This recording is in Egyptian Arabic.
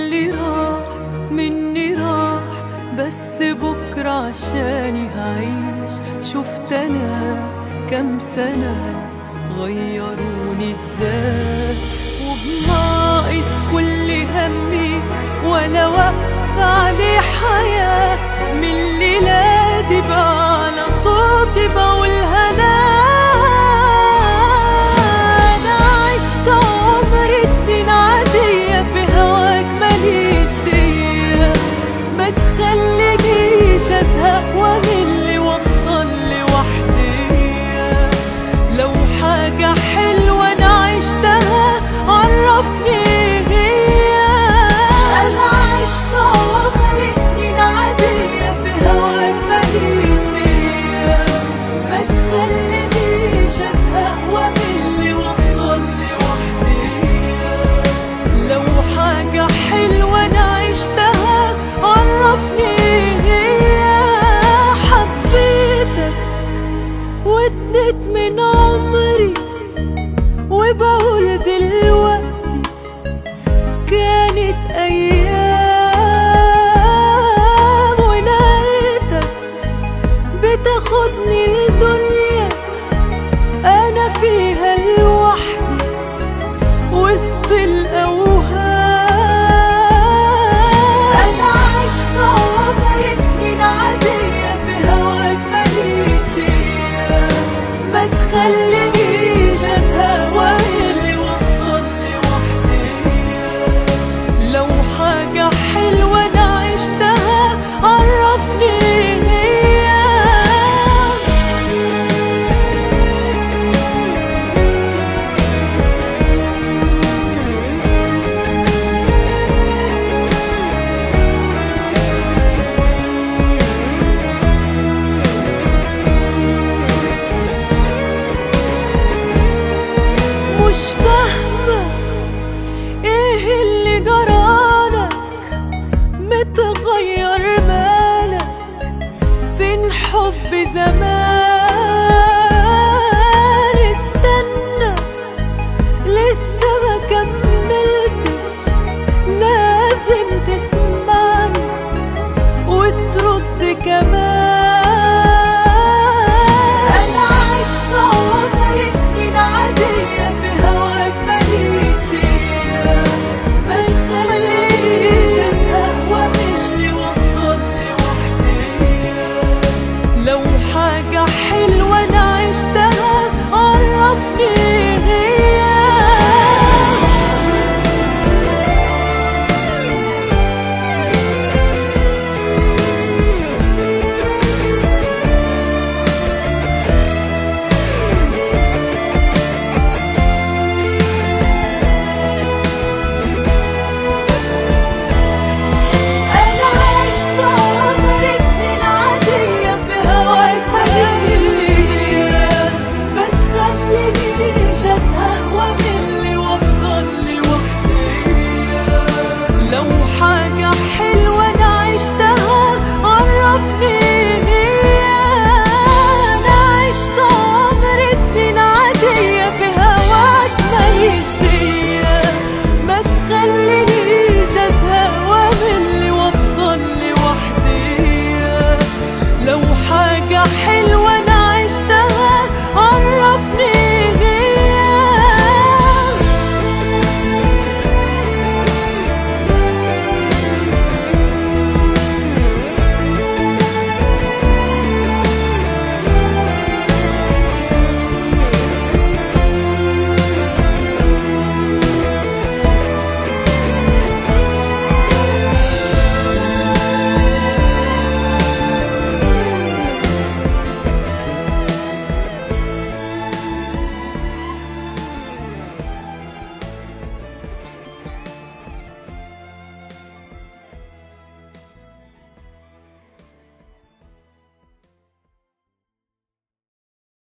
اللي راح مني راح بس بكرة عشاني هعيش شفت أنا كم سنة غيروني ازاي وبناقص كل همي ولا واقفة عليه حياة من الليلة دي بقى على صوتي بقولها لا أنا عشت عمري سنين عادية في هواك ماليش دية ما تخلينيش أزهق وأمل وأفضل لوحدي لو حاجة حلوة أنا عشتها عرفني هي أنا عشت عمري سنين عادية في هواك ماليش دية ما تخلينيش أزهق وأمل وأفضل لوحدي لو حاجة حلوة أنا عشتها عرفني هي حبيتك واديت من عمري وبقول دلوقتي كانت أيام ولقيتك بتاخدني الدنيا أنا فيها لوحدي وسط الأوهام أنا عشت عمري سنين عادية في هواك ماليش دية ما تخلينيش أزهق وأهلي وأفضل لوحدي لو حاجة